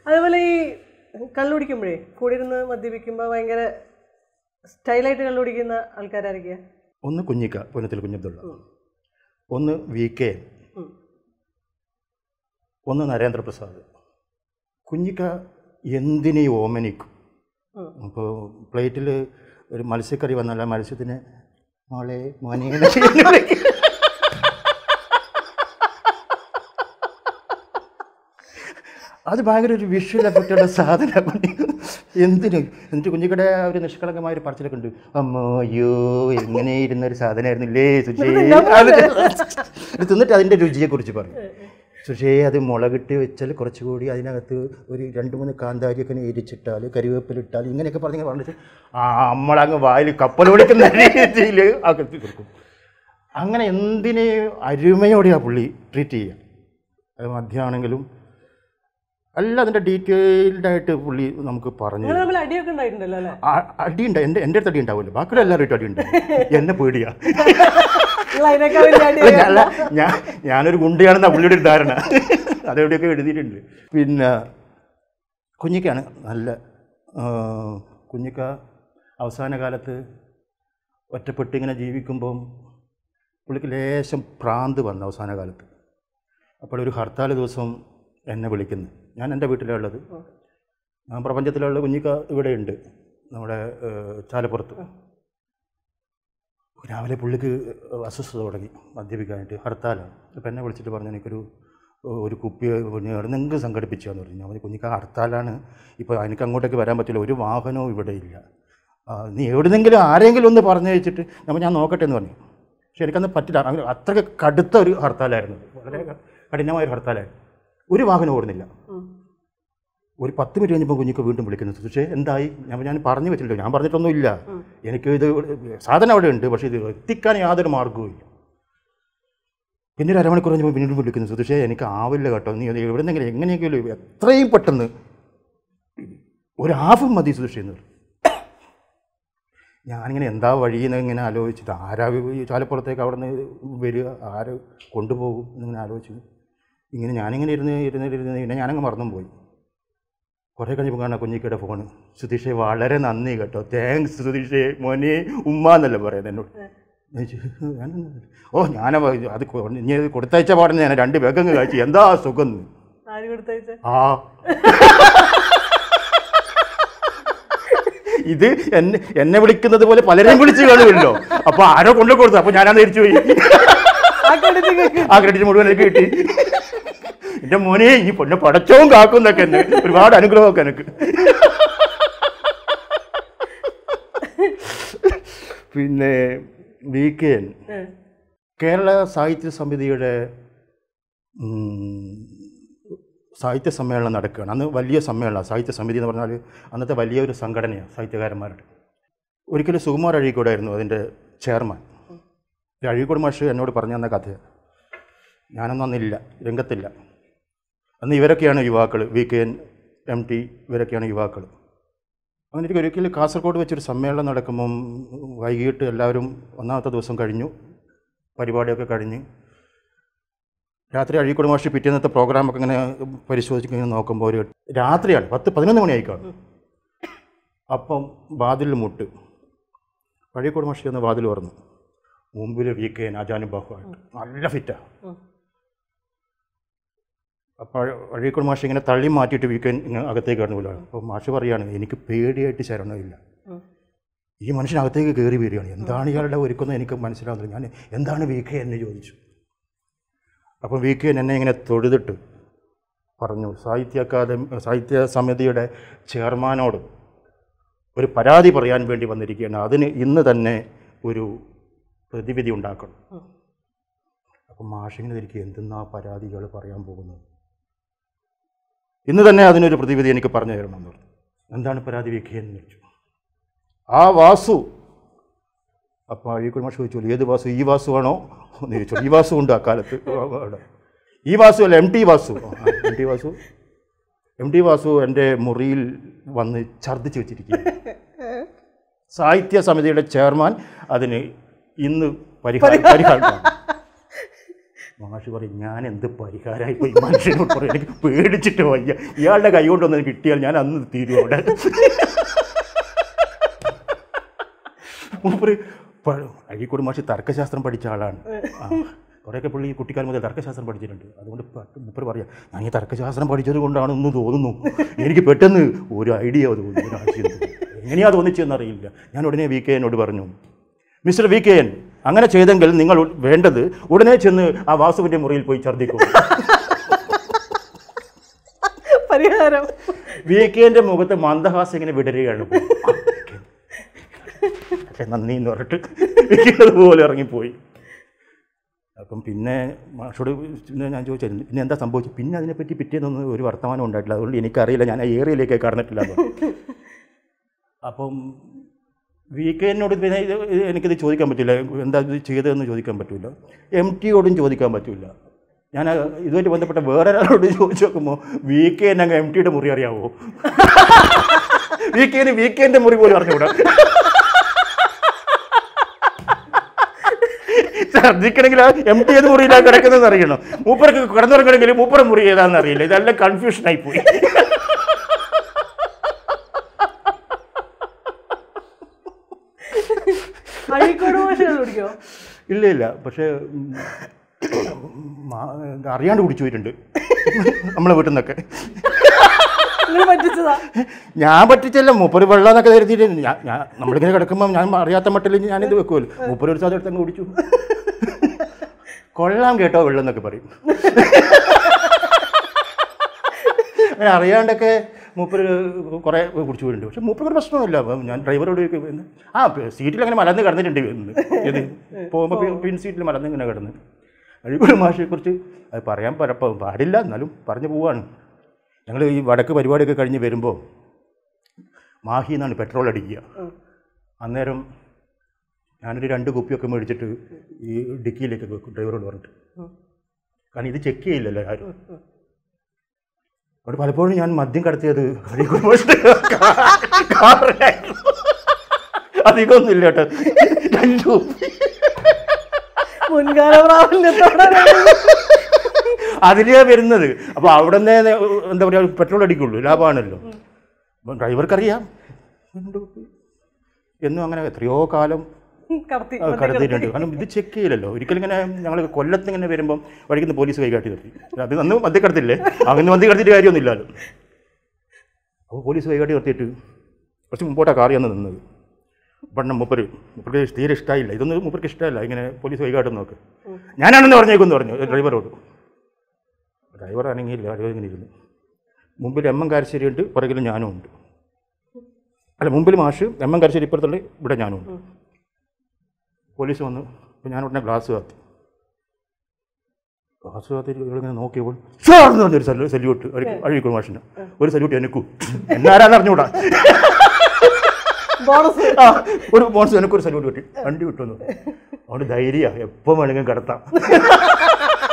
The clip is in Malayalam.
അതേപോലെ ഈ കള്ളുടിക്കുമ്പോഴേ കൂടെ ഇരുന്ന് മദ്യപിക്കുമ്പോൾ ഭയങ്കര സ്റ്റൈലായിട്ട് കള്ളുടിക്കുന്ന ആൾക്കാരായിരിക്കുക ഒന്ന് കുഞ്ഞിക്ക പുനത്തിൽ കുഞ്ഞബ്ദുള്ള ഒന്ന് വി കെ ഉം. ഒന്ന് നരേന്ദ്രപ്രസാദ് കുഞ്ഞിക്ക എന്തിനീ ഓമനിക്കും ഉം. അപ്പോൾ പ്ലേറ്റിൽ ഒരു മത്സ്യക്കറി വന്നാൽ ആ മത്സ്യത്തിന് മോളെ മോനെ അത് ഭയങ്കര ഒരു വിഷ്വൽ എഫക്റ്റുള്ള സാധനമാണ് എന്തിന് എന്നിട്ട് കുഞ്ഞിക്കടെ ആ ഒരു നിഷ്കളങ്കമായ ഒരു പറച്ചിലൊക്കെ ഉണ്ട് അമ്മോ അയ്യോ എങ്ങനെ ഇരുന്ന ഒരു സാധനമായിരുന്നില്ലേ സുജേ അത് ഇത് തിന്നിട്ട് അതിൻ്റെ രുചിയെക്കുറിച്ച് പറയും സുഷേ അത് മുളകിട്ട് വെച്ചാൽ കുറച്ചുകൂടി അതിനകത്ത് ഒരു രണ്ട് മൂന്ന് കാന്താരിയൊക്കെ എരിച്ചിട്ടാൽ കരിവേപ്പിലിട്ടാൽ ഇങ്ങനെയൊക്കെ പറഞ്ഞ് പറഞ്ഞിട്ട് ആ നമ്മളങ്ങ് വായിൽ കപ്പൽ ഓടിക്കുന്ന രീതിയിൽ അകത്ത് കൊടുക്കും അങ്ങനെ എന്തിനെ അരുമയോടെയാണ് പുള്ളി ട്രീറ്റ് ചെയ്യുക അത് മദ്യമാണെങ്കിലും അല്ല അതിൻ്റെ ഡീറ്റെയിൽഡ് ആയിട്ട് പുള്ളി നമുക്ക് പറഞ്ഞു നിങ്ങൾ തമ്മിൽ അടിയൊക്കെ ഉണ്ടായിട്ടുണ്ടല്ലോ അല്ലേ ആ- അടിയുണ്ട് എൻ്റെ എൻ്റെ അടുത്ത് അടി ഉണ്ടാവില്ല ബാക്കിയുള്ള എല്ലാവരും അടി ഉണ്ട് എന്നെ പേടിയാ നിങ്ങൾ അതിനൊക്കെ വലിയ അടി അല്ല, അല്ല ഞാൻ ഞാനൊരു ഗുണ്ടിയാണെന്ന പുള്ളിയുടെ ഒരു ധാരണ അതെവിടെയൊക്കെ എഴുതിയിട്ടുണ്ട് പിന്നെ കുഞ്ഞിക്കാണ് നല്ല ആ, കുഞ്ഞിക്ക അവസാന കാലത്ത് ഒറ്റപ്പെട്ട് ഇങ്ങനെ ജീവിക്കുമ്പം പുള്ളിക്ക് ലേശം ഭ്രാന്ത് വന്നു അവസാന കാലത്ത് അപ്പോൾ ഒരു ഹർത്താൽ ദിവസം എന്നെ വിളിക്കുന്നു ഞാൻ എൻ്റെ വീട്ടിലാണ് ഉള്ളത് ഞാൻ പ്രപഞ്ചത്തിലുള്ള കുഞ്ഞിക്ക ഇവിടെയുണ്ട് നമ്മുടെ ഏഹ്, ചാലപ്പുറത്ത് രാവിലെ പുള്ളിക്ക് അസ്വസ്ഥത തുടങ്ങി മദ്യപിക്കാനായിട്ട് ഹർത്താലാണ് അപ്പം എന്നെ വിളിച്ചിട്ട് പറഞ്ഞു എനിക്കൊരു ഒരു കുപ്പി പിന്നെ എവിടെന്നെങ്കിലും സംഘടിപ്പിച്ചാന്ന് പറഞ്ഞു ഞാൻ പറഞ്ഞു കുഞ്ഞിക്ക ഹർത്താലാണ് ഇപ്പോൾ എനിക്ക് അങ്ങോട്ടേക്ക് വരാൻ പറ്റില്ല ഒരു വാഹനവും ഇവിടെ ഇല്ല ആ, നീ എവിടുന്നെങ്കിലും ആരെങ്കിലും ഒന്ന് പറഞ്ഞു വെച്ചിട്ട് നമ്മൾ ഞാൻ നോക്കട്ടെ എന്ന് പറഞ്ഞു പക്ഷെ എനിക്കന്ന് പറ്റില്ല അങ്ങനെ അത്രയ്ക്ക് കടുത്ത ഒരു ഹർത്താലായിരുന്നു വളരെ കഠിനമായ ഒരു ഹർത്താലായിരുന്നു ഒരു വാഹനം ഓടുന്നില്ല ഉം. ഒരു പത്ത് മിനിറ്റ് കഴിഞ്ഞപ്പോൾ കുഞ്ഞിക്ക് വീണ്ടും വിളിക്കുന്നു പക്ഷേ എന്തായി ഞാൻ ഞാൻ പറഞ്ഞു വെച്ചിട്ടില്ല ഞാൻ പറഞ്ഞിട്ടൊന്നുമില്ല എനിക്ക് ഇത് സാധനം അവിടെ ഉണ്ട് പക്ഷേ ഇത് എത്തിക്കാൻ യാതൊരു മാർഗ്ഗവും ഇല്ല പിന്നെ ഒരു അരമണിക്കൂർ കഴിഞ്ഞപ്പോൾ വീണ്ടും വിളിക്കുന്നു സുധുഷേ എനിക്ക് ആവില്ല കേട്ടോ നീ അത് എവിടെന്നെങ്കിലും എങ്ങനെയെങ്കിലും എത്രയും പെട്ടെന്ന് ഒരു ഹാഫ് മതി സുധുഷേ എന്ന് പറഞ്ഞു ഞാനിങ്ങനെ എന്താ വഴിയെന്ന് ഇങ്ങനെ ആലോചിച്ചിട്ട് ആരാ ഈ ചാലപ്പുറത്തേക്ക് അവിടെ നിന്ന് വരിക ആര് കൊണ്ടുപോകും എന്നിങ്ങനെ ആലോചിച്ചു ഇങ്ങനെ ഞാനിങ്ങനെ ഇരുന്ന് ഇരുന്ന് ഇരുന്ന് പിന്നെ ഞാനങ്ങ് മറന്നും പോയി കുറേ കഴിഞ്ഞപ്പോൾ കാണാം കുഞ്ഞിക്കയുടെ ഫോണ് സുധീഷെ വളരെ നന്ദി കേട്ടോ താങ്ക്സ് സുധീഷെ മോനെ ഉമ്മ എന്നല്ല പറയുന്നത് എന്നോട് ഞാൻ ചോദിച്ചു, ഞാൻ ഓ ഞാൻ അത് കൊ- ഇനി അത് കൊടുത്തയച്ച പാടനെ ഞാൻ രണ്ട് വേഗങ്ങ് കഴിച്ചു എന്താ സുഖം എന്ന്." ആര് കൊടുത്തയച്ച ആ ഇത് എന്നെ എന്നെ വിളിക്കുന്നത് പോലെ പലരെയും വിളിച്ച് കാണുമല്ലോ അപ്പൊ ആരോ കൊണ്ടു കൊടുത്തു അപ്പൊ ഞാനാ തിരിച്ചു പോയി ആ ക്രെഡിറ്റ് കേക്ക് ആ ക്രെഡിറ്റ് മുഴുവൻ എനിക്ക് കിട്ടി എന്റെ മോനെ ഈ പൊന്നെ പടച്ചവും കാക്കുന്നൊക്കെ എന്നെ ഒരുപാട് അനുഗ്രഹമൊക്കെ എനിക്ക് പിന്നെ വി കെ എൻ കേരള സാഹിത്യ സമിതിയുടെ ഉം, സാഹിത്യ സമ്മേളനം നടക്കുകയാണ് അന്ന് വലിയ സമ്മേളനം സാഹിത്യ സമിതി എന്ന് പറഞ്ഞാൽ അന്നത്തെ വലിയൊരു സംഘടനയാണ് സാഹിത്യകാരന്മാരുടെ ഒരിക്കലും സുകുമാർ അഴീക്കോടായിരുന്നു അതിൻ്റെ ചെയർമാൻ ഈ അഴീക്കോട് മാഷ് എന്നോട് പറഞ്ഞു തന്ന കഥ ഞാനൊന്നും അന്നില്ല രംഗത്തില്ല അന്ന് ഇവരൊക്കെയാണ് യുവാക്കൾ V K N M T ഇവരൊക്കെയാണ് യുവാക്കൾ അങ്ങനെ എനിക്ക് ഒരിക്കലും കാസർഗോഡ് വെച്ചൊരു സമ്മേളനം നടക്കുമ്പം വൈകിട്ട് എല്ലാവരും ഒന്നാമത്തെ ദിവസം കഴിഞ്ഞു പരിപാടിയൊക്കെ കഴിഞ്ഞ് രാത്രി അഴീക്കോട് മാഷി പിറ്റേന്നത്തെ പ്രോഗ്രാമൊക്കെ ഇങ്ങനെ പരിശോധിച്ച് ഇങ്ങനെ നോക്കുമ്പോൾ ഒരു രാത്രിയാണ് പത്ത് പതിനൊന്ന് മണിയായി കാണും അപ്പം വാതിലിൽ മുട്ട് അഴീക്കോട് മാഷി എന്ന വാതിൽ തുറന്നു മുമ്പിൽ വി കെ നാജാനുബാഹുവായിട്ട് നല്ല ഫിറ്റാണ് ഉം. അപ്പോൾ അഴീക്കോട് മാഷി ഇങ്ങനെ തള്ളി മാറ്റിയിട്ട് വി കെ ഇങ്ങനെ അകത്തേക്ക് കടന്നു പോലാണ് അപ്പോൾ മാഷ് പറയാണ് എനിക്ക് പേടിയായിട്ട് ശരണമില്ല ഉം. ഈ മനുഷ്യൻ അകത്തേക്ക് കയറി വരികയാണ് എന്താണ് ഇയാളുടെ ഒരുക്കുന്നത് എനിക്ക് മനസ്സിലാവുന്നില്ല ഞാൻ എന്താണ് വി കെ എന്ന് ചോദിച്ചു അപ്പം വി കെ എന്നെ ഇങ്ങനെ തൊഴുതിട്ട് പറഞ്ഞു സാഹിത്യ അക്കാദമി സാഹിത്യ സമിതിയുടെ ചെയർമാനോട് ഒരു പരാതി പറയാൻ വേണ്ടി വന്നിരിക്കുകയാണ് അതിന് ഇന്ന് തന്നെ ഒരു പ്രതിവിധി ഉണ്ടാക്കണം ഉം. അപ്പം മാഷിങ്ങനെ തിരിക്കുക എന്തെന്നാ പരാതികൾ പറയാൻ പോകുന്നത് ഇന്ന് തന്നെ അതിനൊരു പ്രതിവിധി എനിക്ക് പറഞ്ഞു തരണം എന്ന് പറഞ്ഞു എന്താണ് പരാതി വെക്കുകയെന്ന് ചോദിച്ചു ആ വാസു അപ്പോൾ അഴീക്കുൾ മാഷ് ചോദിച്ചു ഏത് വാസു ഈ വാസു ആണോ എന്ന് ചോദിച്ചു ഈ വാസു ഉണ്ട് അക്കാലത്ത് അവിടെ ഈ വാസു അല്ല M T Vasu M T Vasu M T Vasu എൻ്റെ മുറിയിൽ വന്ന് ഛർദ്ദിച്ച് വെച്ചിരിക്കുകയാണ് സാഹിത്യ സമിതിയുടെ ചെയർമാൻ അതിന് ഇന്ന് പരിഹാരം പരിഹാരം കാണും. മാഷ് പറയും ഞാൻ എന്ത് പരിഹാരമായി പോയി മനുഷ്യനോട് പറയും എനിക്ക് പേടിച്ചിട്ട് വയ്യ ഇയാളുടെ കൈ കൊണ്ടൊന്ന് കിട്ടിയാൽ ഞാൻ അന്ന് തീരും അവിടെ മൂപ്പര് പ- അഴീക്കോട് മാഷ് തർക്കശാസ്ത്രം പഠിച്ച ആളാണ് ആ കുറേയൊക്കെ പുള്ളി കുട്ടിക്കാലം മുതൽ തർക്കശാസ്ത്രം പഠിച്ചിട്ടുണ്ട് അതുകൊണ്ട് പ- മൂപ്പര് പറയാം ഞാൻ ഈ തർക്കശാസ്ത്രം പഠിച്ചത് കൊണ്ടാണെന്ന് തോന്നുന്നു എനിക്ക് പെട്ടെന്ന് ഒരു ഐഡിയ തോന്നി ഒരു ആശയം തോന്നി എങ്ങനെയാ തോന്നിച്ചെന്നറിയില്ല ഞാൻ ഉടനെ വി കെ എന്നോട് പറഞ്ഞു മിസ്റ്റർ വി കെ എൻ അങ്ങനെ ചെയ്തെങ്കിൽ നിങ്ങൾ ഉ- വേണ്ടത് ഉടനെ ചെന്ന് ആ വാസുവിൻ്റെ മുറിയിൽ പോയി ഛർദ്ദിക്കും പരിഹാരം വി കെൻ്റെ മുഖത്ത് മന്ദഹാസം ഇങ്ങനെ വിടരുകയാണ് പക്ഷെ നന്ദി എന്ന് പറഞ്ഞിട്ട് അതുപോലെ ഇറങ്ങിപ്പോയി അപ്പം പിന്നെ മാഷോട് പിന്നെ ഞാൻ ചോദിച്ചത് പിന്നെ എന്താ സംഭവിച്ചത് പിന്നെ അതിനെപ്പറ്റി പിറ്റേന്നൊന്നും ഒരു വർത്തമാനം ഉണ്ടായിട്ടില്ല അതുകൊണ്ട് എനിക്കറിയില്ല ഞാൻ ആ ഏരിയയിലേക്ക് കടന്നിട്ടില്ല എന്ന് പറഞ്ഞു. അപ്പം വി കെ എന്നോട് പിന്നെ ഇത് ഇത് എനിക്കിത് ചോദിക്കാൻ പറ്റില്ല എന്താ ഇത് ചെയ്തതെന്ന് ചോദിക്കാൻ പറ്റില്ല എം ടിയോടും ചോദിക്കാൻ പറ്റില്ല ഞാൻ ആ ഇതുമായിട്ട് ബന്ധപ്പെട്ട വേറെ ഒരാളോട് ചോദിച്ചു നോക്കുമ്പോൾ വി കെ എന്നെ അങ്ങ് എം ടിയുടെ മുറി അറിയാവോ വി കെന് വി കെൻ്റെ മുറി പോലും അറിഞ്ഞുകൂടാ ഛർദ്ദിക്കണമെങ്കിൽ ആ എം ടി ഏത് മുറിയിലാണ് കിടക്കുന്നതെന്ന് അറിയണം മൂപ്പർക്ക് കിടന്നുറങ്ങണമെങ്കിൽ മൂപ്പറ മുറി ഏതാണെന്ന് അറിയില്ല ഇതെല്ലാം കൺഫ്യൂഷനായി പോയി അഴീക്കോട് ഭാഷ കണ്ടുപിടിക്കോ ഇല്ല ഇല്ല പക്ഷേ ഉം, മാ- അറിയാണ്ട് കുടിച്ചു പോയിട്ടുണ്ട് നമ്മളെ വീട്ടിൽ നിന്നൊക്കെ നിങ്ങൾ പറ്റിച്ചതാ ഞാൻ പറ്റിച്ചല്ല മൂപ്പര് വെള്ളം എന്നൊക്കെ കരുതിയിട്ട് ഞാൻ ഞാൻ നമ്മളിങ്ങനെ കിടക്കുമ്പോൾ ഞാൻ അറിയാത്ത മട്ടിൽ ഞാനിത് വെക്കുമല്ലോ മൂപ്പര് ഒരു സാധനം എടുത്തങ്ങ് കുടിച്ചു കൊള്ളാം കേട്ടോ വെള്ളം എന്നൊക്കെ പറയും അങ്ങനെ അറിയാണ്ടൊക്കെ മൂപ്പര് കുറേ കുടിച്ചു പോയിട്ടുണ്ട് പക്ഷെ മൂപ്പർക്ക് ഒരു പ്രശ്നമില്ല അപ്പം ഞാൻ ഡ്രൈവറോട് ചോദിക്കും, "എന്ത്? ആ സീറ്റിൽ അങ്ങനെ മലന്ന് കിടന്നിട്ടുണ്ട് എന്ന് ഇത് പോകുമ്പോൾ പിൻ സീറ്റിൽ മലന്ന് ഇങ്ങനെ കിടന്ന് അഴിക്കോട് മാഷയെക്കുറിച്ച് അത് പറയാൻ പരപ്പം പാടില്ല എന്നാലും പറഞ്ഞു പോവാണ് ഞങ്ങൾ ഈ വടക്ക് പരിപാടിയൊക്കെ കഴിഞ്ഞ് വരുമ്പോൾ മാഹി എന്നാണ് പെട്രോൾ അടിക്കുക അന്നേരം ഞാനൊരു രണ്ട് കുപ്പിയൊക്കെ മേടിച്ചിട്ട് ഈ ഡിക്കിയിലേക്ക് വെക്കും ഡ്രൈവറോട് പറഞ്ഞിട്ട് കാരണം ഇത് ചെക്ക് ചെയ്യില്ലല്ലോ ആരും അവിടെ പലപ്പോഴും ഞാൻ മദ്യം കടത്തിയത് അഴീക്കോട് മാഷിന്റെ കാറിലായിരുന്നു. അധികമൊന്നുമില്ല കേട്ടോ രണ്ട് കുപ്പി മുൻകാല പ്രാബല്യത്തോടെ അതിലേ വരുന്നത് അപ്പോൾ അവിടെ നിന്ന് എന്താ പറയുക പെട്രോൾ അടിക്കുള്ളൂ ലാഭമാണല്ലോ അപ്പം ഡ്രൈവർക്കറിയാം രണ്ട് കുപ്പി. എന്നും അങ്ങനെ എത്രയോ കാലം കടത്തി ആ, കടത്തിയിട്ടുണ്ട് കാരണം ഇത് ചെക്ക് ചെയ്യില്ലല്ലോ ഒരിക്കലും ഇങ്ങനെ ഞങ്ങൾ കൊല്ലത്ത് ഇങ്ങനെ വരുമ്പം വഴിക്കുന്ന പോലീസ് കൈകാട്ടി നിർത്തി അത് അന്ന് മദ്യ കടത്തില്ലേ അങ്ങനെ മദ്യ കടത്തിയിട്ട് കാര്യമൊന്നുമില്ലല്ലോ അപ്പോൾ പോലീസ് കൈകാട്ടി നിർത്തിയിട്ട് കുറച്ച് മുമ്പോട്ടാണ് കാറി വന്ന് നിന്നത് പണ്ണം മുപ്പര് മുപ്പർക്ക് തീരെ ഇഷ്ടമായില്ല ഇതൊന്നും മുപ്പർക്ക് ഇഷ്ടമല്ല ഇങ്ങനെ പോലീസ് കൈകാട്ടും നോക്ക് ഞാനാണെന്ന് പറഞ്ഞേക്കെന്ന് പറഞ്ഞു ഡ്രൈവറോട് ഡ്രൈവർ അനങ്ങിയില്ല ഡ്രൈവർ ഇങ്ങനെ ഇരുന്നു മുമ്പിൽ എം എം കാരശ്ശേരി ഉണ്ട് പുറകിൽ ഞാനും ഉണ്ട് അല്ല മുമ്പിൽ മാഷ് എം എം കാരശ്ശേരി ഇപ്പുറത്തുള്ള ഇവിടെ ഞാനും ഉണ്ട് പോലീസ് വന്നു അപ്പോൾ ഞാൻ ഉടനെ ഗ്ലാസ് കാത്തി ഗ്ലാസ് കാത്തിട്ട് ഇവളിങ്ങനെ നോക്കിയപ്പോൾ ഷാർ എന്ന് പറഞ്ഞൊരു സല്യൂ സല്യൂട്ട് അഴീക്കോട് മാഷിന് ഒരു സല്യൂട്ട് എനിക്കും എന്നാരാന്ന് അറിഞ്ഞൂടാ ബോണസ് ആ ഒരു മോൺസ് എനിക്കൊരു സല്യൂട്ട് കിട്ടി വണ്ടി വിട്ടു അതുകൊണ്ട് ധൈര്യമാണ് എപ്പോൾ വേണമെങ്കിലും കിടത്താം